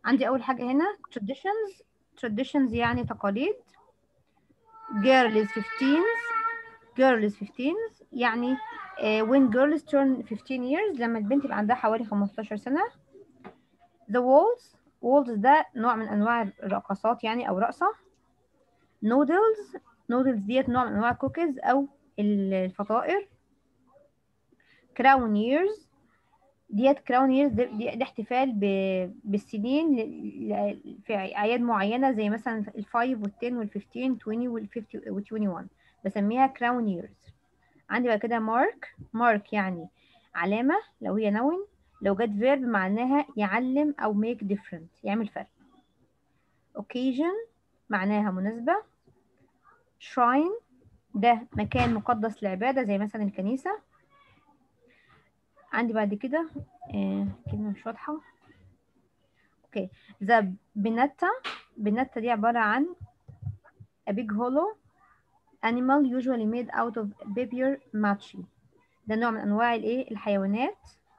عندي أول حاجة هنا traditions traditions يعني تقاليد girl is 15 girl is 15 يعني uh, when girls turn 15 years لما البنت يبقى عندها حوالي 15 سنة the waltz waltz ده نوع من أنواع الرقصات يعني أو رقصة noodles noodles ديت نوع من أنواع الكوكيز أو الفطائر crown years ديت كراون ييرز ده, ده احتفال بالسنين في اعياد معينه زي مثلا الفايف والتن والفيفتين 20 والفيفتي والتويني وان بسميها كراون ييرز عندي بعد كده مارك مارك يعني علامه لو هي نون لو جت فيرب معناها يعلم او ميك ديفرنت يعمل فرق occasion معناها مناسبه shrine ده مكان مقدس للعباده زي مثلا الكنيسه عندي بعد كده آه كلمة مش واضحة اوكي ذا بنتا بنتا دي عبارة عن a big hollow animal usually made out of papier mache ده نوع من انواع الايه الحيوانات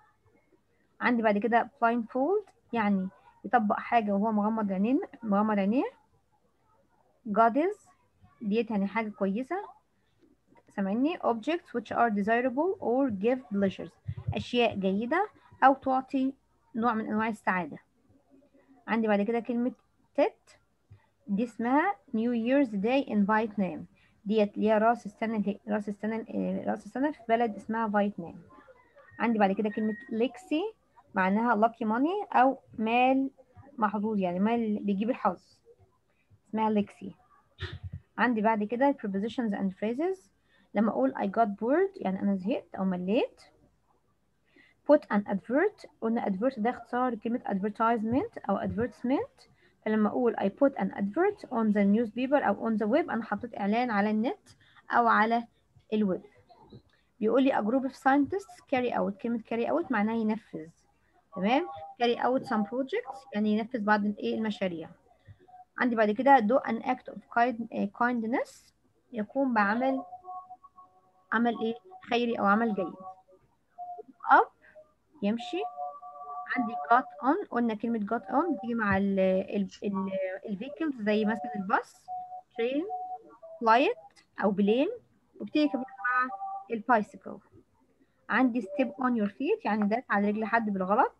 عندي بعد كده blindfold يعني يطبق حاجة وهو مغمض عينين مغمض عينيه goddess ديت يعني حاجة كويسة سامعني objects which are desirable or give pleasures أشياء جيدة أو تعطي نوع من أنواع السعادة عندي بعد كده كلمة تت دي اسمها New Year's Day in Vietnam ديت اللي هي راس السنة اللي راس السنة راس السنة في بلد اسمها فيتنام عندي بعد كده كلمة ليكسي معناها lucky money أو مال محظوظ يعني مال بيجيب الحظ اسمها ليكسي عندي بعد كده prepositions and phrases لما أقول I got bored يعني أنا زهقت أو مليت put an advert قلنا advert ده اختصار كلمة advertisement أو advertisement فلما أقول I put an advert on the newspaper أو on the web أنا حطيت إعلان على النت أو على الويب بيقول لي a group of scientists carry out كلمة carry out معناها ينفذ تمام carry out some projects يعني ينفذ بعض الايه المشاريع عندي بعد كده do an act of kind, kindness يقوم بعمل عمل ايه خيري او عمل جيد up يمشي عندي got on قلنا كلمة got on بتيجي مع ال ال ال الفيكلز زي مثلا الباص train flight أو بلين وبتيجي كمان مع البايسيكل عندي step on your feet يعني داس على رجل حد بالغلط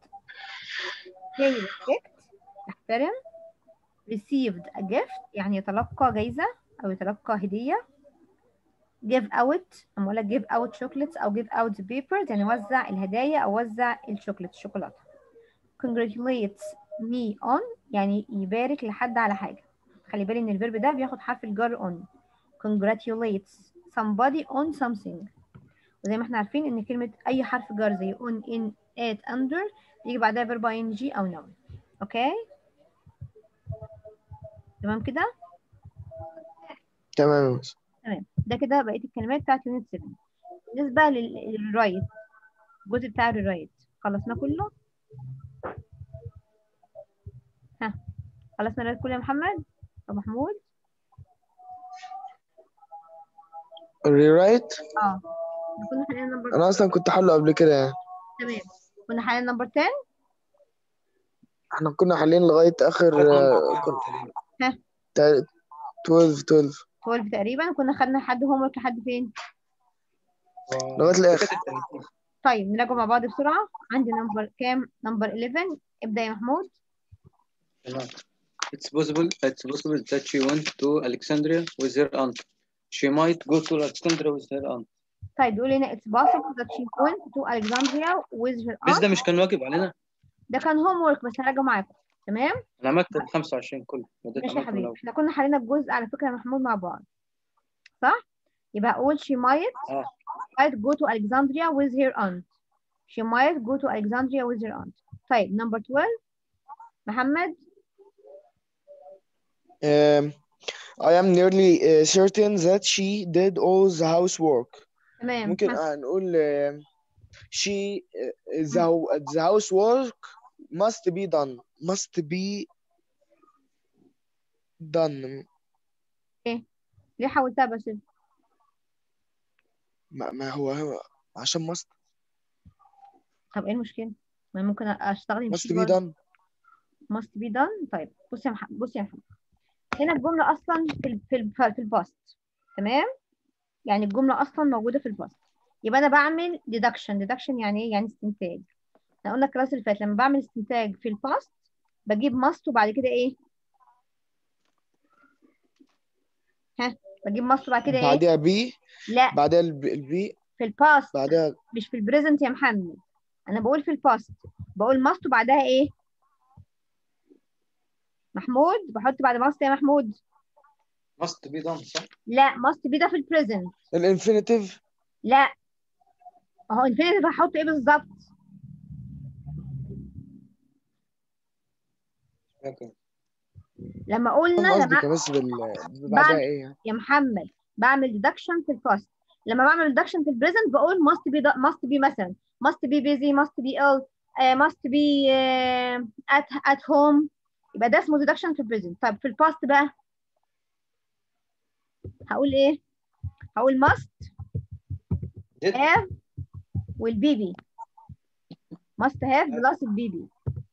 pay respect يحترم received a gift يعني يتلقى جايزة أو يتلقى هدية give out أما أقول لك give out chocolates أو give out the papers يعني وزع الهدايا أو وزع الشوكولات الشوكولاتة congratulates me on يعني يبارك لحد على حاجة خلي بالي إن الفيرب ده بياخد حرف الجر on congratulates somebody on something وزي ما احنا عارفين إن كلمة أي حرف جر زي on in at under يجي بعدها فيرب ing أو noun أوكي تمام كده تمام يا مس تمام ده كده بقيه الكلمات بتاعت يونت 7 بالنسبه لل- للرايت الجزء بتاع الرايت خلصنا كله ها خلصنا الرايت كله يا محمد او محمود الريرايت اه إحنا كنا حاليا نمبر انا اصلا كنت حله قبل كده يعني تمام كنا حاليا نمبر 10 احنا كنا حالين لغايه اخر آه، كن- ها تا- 12 12 12 تقريبا كنا خدنا حد هوم ورك لحد فين لغايه الاخر طيب نراجع مع بعض بسرعه عندي نمبر كام نمبر 11 ابدا يا محمود It's possible it's possible that she went to Alexandria with her aunt. She might go to Alexandria with her aunt. طيب بيقول هنا it's possible that she went to Alexandria with her بس aunt ده مش كان واجب علينا ده كان هوم ورك بس هراجع معاكم تمام انا عملت ال 25 كله وديت ماشي يا عملت من حبيبي الأول. احنا كنا حلينا الجزء على فكرة يا محمود مع بعض صح؟ يبقى أقول she might اه might go to Alexandria with her aunt she might go to Alexandria with her aunt طيب number 12 محمد Um, I am nearly uh, certain that she did all the housework. تمام ممكن ها، آه، نقول uh, she uh, the, the housework must be done must be done ليه حولتها بس ما, ما هو هو عشان must طب ايه المشكلة؟ ما ممكن أستخدم must she be برضه. done must be done طيب بصي يا محمد بصي يا محمد هنا الجملة أصلا في ال في ال في الباست تمام يعني الجملة أصلا موجودة في الباست يبقى أنا بعمل deduction deduction يعني إيه يعني استنتاج احنا قلنا الكلاس اللي فات لما بعمل استنتاج في الباست بجيب must وبعد كده إيه ها بجيب must وبعد كده إيه بعدها بي لا بعدها الب- البي في الباست بعدها مش في البريزنت يا محمد انا بقول في الباست بقول ماست وبعدها ايه محمود بحط بعد ماست يا محمود must be done صح؟ لا ماست بي ده في البريزنت الانفينيتيف لا اهو انفينيتيف هحط ايه بالظبط اوكي لما قلنا قصدك لما يا مس بال... بعدها بعد- ايه يا محمد بعمل deduction في الباست لما بعمل deduction في البريزنت بقول must be da- must be مثلا must be busy must be ill uh, must be uh, at at home يبقى ده اسمه deduction في البريزنت طيب في الباست بقى هقول ايه هقول must did have والبيبي must have plus البيبي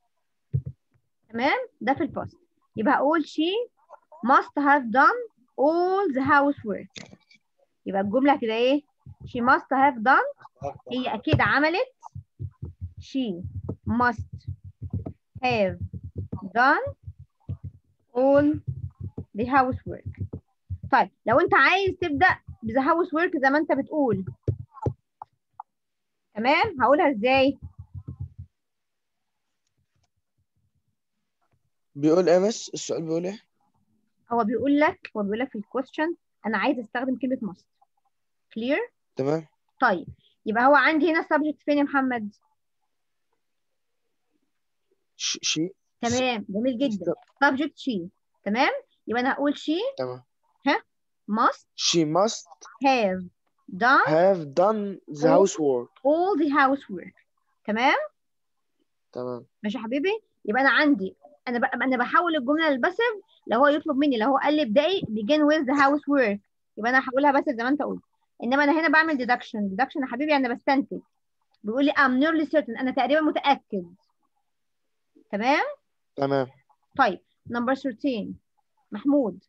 تمام ده في الباست يبقى هقول she must have done all the housework يبقى الجملة هتبقى ايه she must have done هي أكيد عملت she must have done all the housework طيب لو انت عايز تبدأ ب the housework زي ما انت بتقول تمام هقولها ازاي بيقول ايه مس السؤال بيقول ايه هو بيقول لك هو بيقول لك في الكويستشن انا عايز استخدم كلمة must clear تمام طيب يبقى هو عندي هنا subject فين يا محمد ش- شي تمام جميل جدا subject she تمام يبقى انا هقول she تمام must she must have done have done the all- housework all the housework تمام تمام ماشي يا حبيبي يبقى انا عندي انا ب... انا بحول الجمله للباسف لو هو يطلب مني لو هو قال لي ابدأي begin with the housework يبقى انا هحولها باسف زي ما انت قلت انما انا هنا بعمل deduction deduction يا حبيبي انا بستنتج بيقول لي I'm nearly certain انا تقريبا متأكد تمام تمام طيب number 13 محمود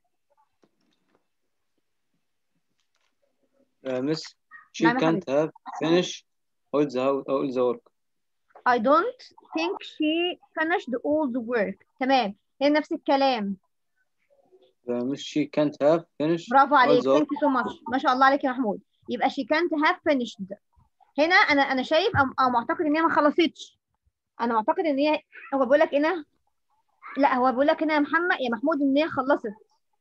uh, miss she نعم يا can't have finished all the house all the work I don't think she finished all the work تمام هي نفس الكلام uh, miss she can't have finished برافو عليك all the thank you so much ما شاء الله عليك يا محمود يبقى she can't have finished هنا انا انا شايف او, أو معتقد ان هي ما خلصتش انا معتقد ان هي هو بيقول لك هنا لا هو بيقول لك هنا يا محمد يا محمود ان هي خلصت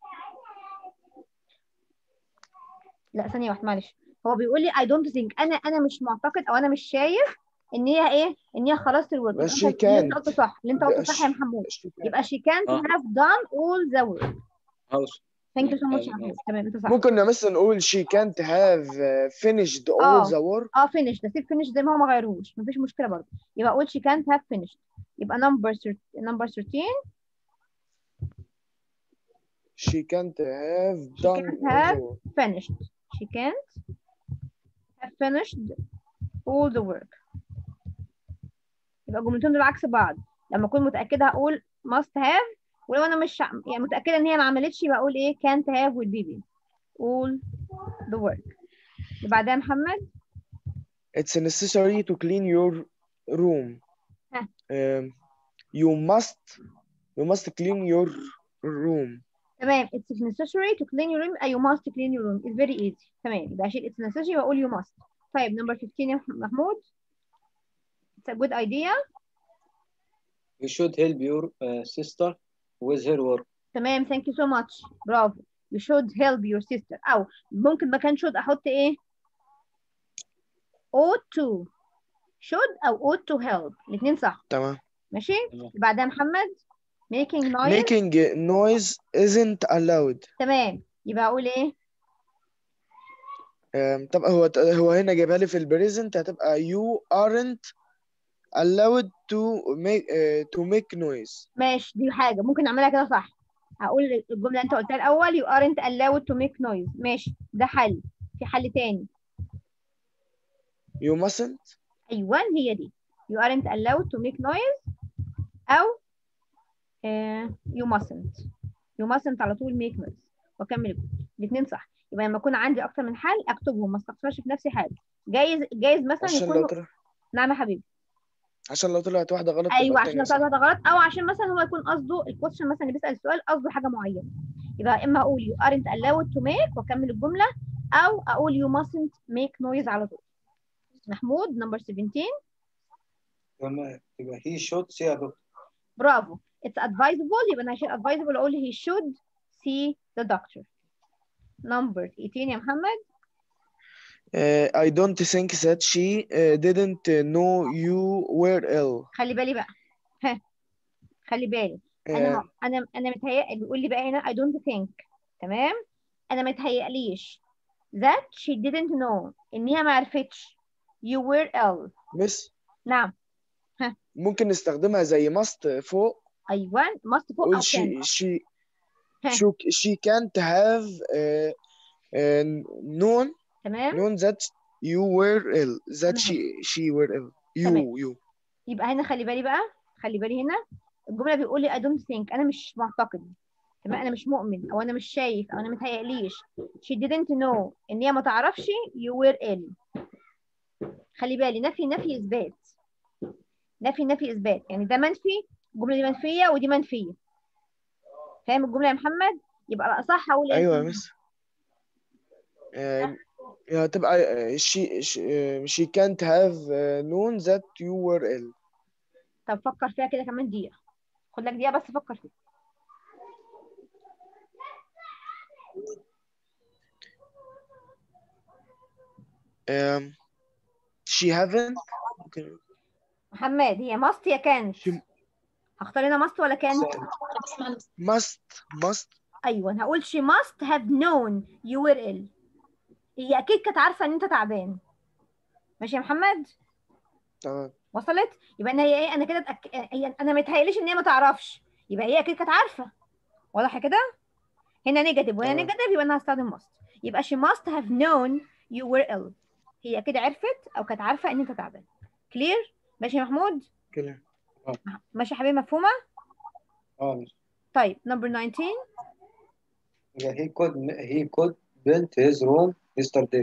لا ثانيه واحده معلش هو بيقول لي I don't think انا انا مش معتقد او انا مش شايف ان هي ايه ان هي خلصت الورك بس يبقى she أنت- اللي انت can't. قلته صح اللي انت قلته صح يا she- محمود she- يبقى she can't آه. have done all the work house thank you so much يا آه، محمود تمام انت صح ممكن مثلا نقول she can't have uh, finished all آه. the work اه finish ده سيب finish زي ما هو ما غيروش مفيش مشكله برضه يبقى اقول she can't have finished يبقى number thir- number 13 she can't have She done can't all have- the work finished she can't have finished all the work يبقى الجملتين دول عكس بعض لما اكون متاكده هقول must have ولو انا مش ع- يعني متاكده ان هي ما عملتش يبقى اقول ايه can't have will be all the work اللي بعدها يا محمد it's necessary to clean your room ها. um, you must you must clean your room تمام it's necessary to clean your room أي you must clean your room it's very easy تمام يبقى اشيل it's necessary واقول you must طيب number 15 يا مح- محمود it's a good idea you should help your uh, sister with her work تمام thank you so much برافو you should help your sister أو ممكن مكان should أحط إيه ought to should أو ought to help الاثنين صح تمام ماشي تمام. بعدها محمد making noise making noise isn't allowed تمام يبقى أقول إيه um, طب هو هو هنا جايبها لي في البريزنت هتبقى you aren't allowed to make uh, to make noise ماشي دي حاجة ممكن نعملها كده صح هقول الجملة اللي أنت قلتها الأول you aren't allowed to make noise ماشي ده حل في حل تاني you mustn't أيوة هي دي you aren't allowed to make noise أو آه you mustn't you mustn't على طول make noise واكمل الجمله الاثنين صح يبقى لما يكون عندي اكتر من حال اكتبهم ما استخسرش في نفسي حاجه جايز جايز مثلا عشان يكون لو طلع نعم يا حبيبي عشان لو طلعت واحدة غلط تبقى ايوه التانية عشان صح. لو طلعت غلط او عشان مثلا هو يكون قصده الكويشن مثلا اللي بيسال السؤال قصده حاجه معينه يبقى اما اقول you aren't allowed to make واكمل الجمله او اقول you mustn't make noise على طول محمود نمبر 17 يبقى يبقى he should see a doctor برافو it's advisable يبقى انا هشيل advisable اقول he should see the doctor number 18 يا محمد Uh, I don't think that she uh, didn't know you were ill. خلي بالي بقى ها خلي بالي انا انا انا متهيأ بيقول لي بقى هنا I don't think تمام انا متهيأليش that she didn't know ان هي ما عرفتش you were ill مس نعم ممكن نستخدمها زي must فوق ايوه must فوق قول او she can she ها. she, she can't have uh, uh, known تمام known that you were ill that تمام. she she were ill you تمام. you يبقى هنا خلي بالي بقى خلي بالي هنا الجمله بيقول لي I don't think انا مش معتقد تمام انا مش مؤمن او انا مش شايف او انا متهيأليش she didn't know ان هي ما تعرفش you were ill خلي بالي نفي نفي اثبات نفي نفي اثبات يعني ده منفي الجمله دي منفيه ودي منفيه فاهم الجمله يا محمد يبقى الاصح اقول ايه ايوه يا مس آه، هتبقى آه، she she, آه، she can't have uh, known that you were ill طب فكر فيها كده كمان دقيقه خد لك دقيقه بس فكر فيها um, she haven't ممكن- محمد هي ماست يا كانت she هختار هنا ماست ولا كانت must must ايوه انا هقول she must have known you were ill هي اكيد كانت عارفه ان انت تعبان ماشي يا محمد تمام وصلت يبقى ان هي ايه انا كده أتأك... هي انا ما يتهيأليش ان هي ما تعرفش يبقى هي اكيد كانت عارفه واضح كده هنا نيجاتيف وهنا تمام. نيجاتيف يبقى انا هستخدم must يبقى she must have known you were ill هي كده عرفت او كانت عارفه ان انت تعبان كلير ماشي يا محمود كده ماشي يا حبيبي مفهومه اه مش- طيب نمبر 19 يبقى he could he could build his room yesterday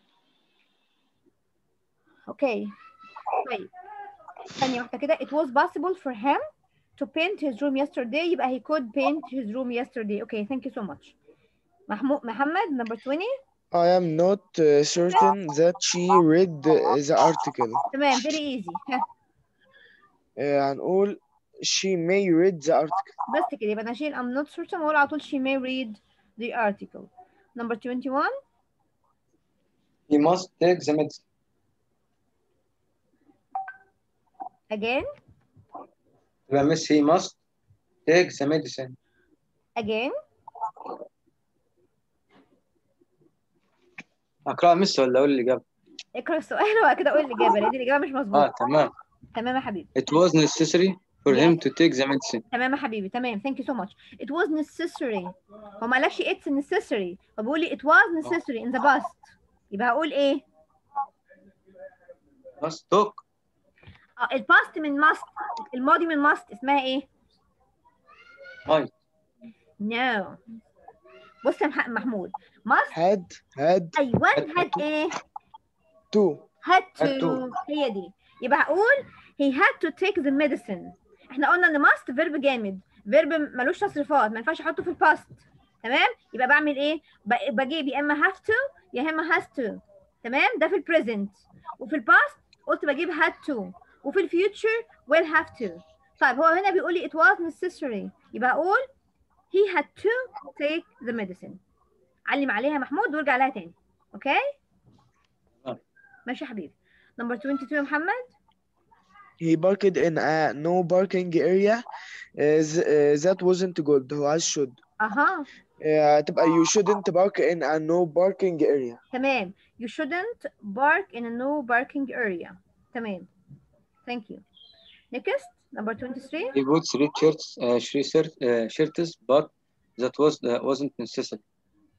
اوكي طيب ثانية واحدة كده it was possible for him to paint his room yesterday يبقى he could paint his room yesterday okay thank you so much محمود محمد number 20 I am not uh, certain that she read the, the article تمام very easy ها آه، هنقول she may read the article بس كده يبقى انا اشيل I'm not certain واقول على طول she may read the article number 21 he must take the medicine again يبقى miss he must take the medicine again اقرا مس ولا اقول الاجابه اقرا السؤال وبعد كده قول الإجابة لأن دي الإجابة مش اه مظبوطة تمام تمام يا حبيبي it was necessary for him to take the medicine تمام يا حبيبي تمام thank you so much it was necessary هو ما قالكش it's necessary هو بيقول لي it was necessary in the past يبقى هقول ايه must took اه الباست من must الماضي من must اسمها ايه might no بص يا مح- محمود must had had ايوه had had to. ايه to had to Had to. هي دي يبقى هقول he had to take the medicine احنا قلنا ان must فيرب جامد فيرب ملوش تصريفات ما ينفعش احطه في الباست تمام يبقى بعمل ايه ب- بجيب يا اما have to يا اما has to تمام ده في البريزنت وفي الباست قلت بجيب had to وفي الفيوتشر will have to طيب هو هنا بيقول لي it was necessary يبقى اقول he had to take the medicine علم عليها محمود وارجع لها تاني اوكي تمام. ماشي يا حبيبي نمبر 22 يا محمد he parked in a no parking area uh, th- uh, that wasn't good هو عايز should اها آه، هتبقى you shouldn't park in a no parking area تمام you shouldn't park in a no parking area تمام thank you next number 23 he bought three shirts uh, three shirt, uh, shirts but that was uh, wasn't necessary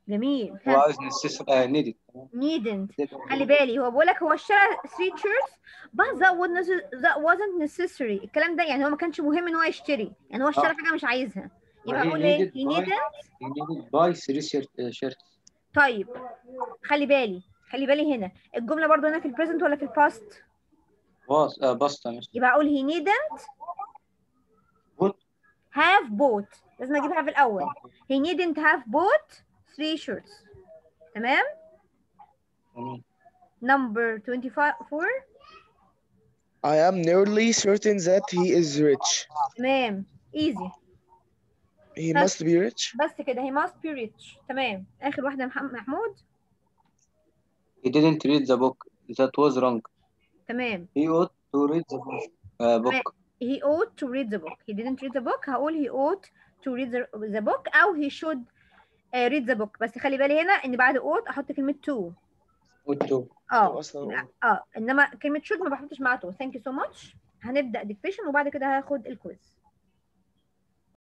جميل هو ها عاوز necessary آه needed needn't خلي بالي هو بيقول لك هو اشترى 3 shirts but that wasn't that wasn't necessary الكلام ده يعني هو ما كانش مهم ان هو يشتري يعني هو اشترى آه. حاجه مش عايزها يبقى وهي اقول ايه needed he by- needn't he needed buy three shirt- آه, shirts طيب خلي بالي خلي بالي هنا الجمله برضو هنا في البريزنت ولا في الباست was آه بسطة مش يبقى اقول he needn't Bought. have bought لازم اجيبها في الاول he needn't have bought three shirts تمام تمام. number 24 I am nearly certain that he is rich. تمام easy He Huh? must be rich. بس كده he must be rich تمام اخر واحده مح- محمود he didn't read the book that was wrong تمام he ought to read the book آه book he ought to read the book he didn't read the book هقول he ought to read the, the book او he should uh, read the book بس خلي بالي هنا ان بعد ought احط كلمه to ought to اه أصلا اه انما كلمه should ما بحطش معاها to thank you so much هنبدا dictation وبعد كده هاخد الكويز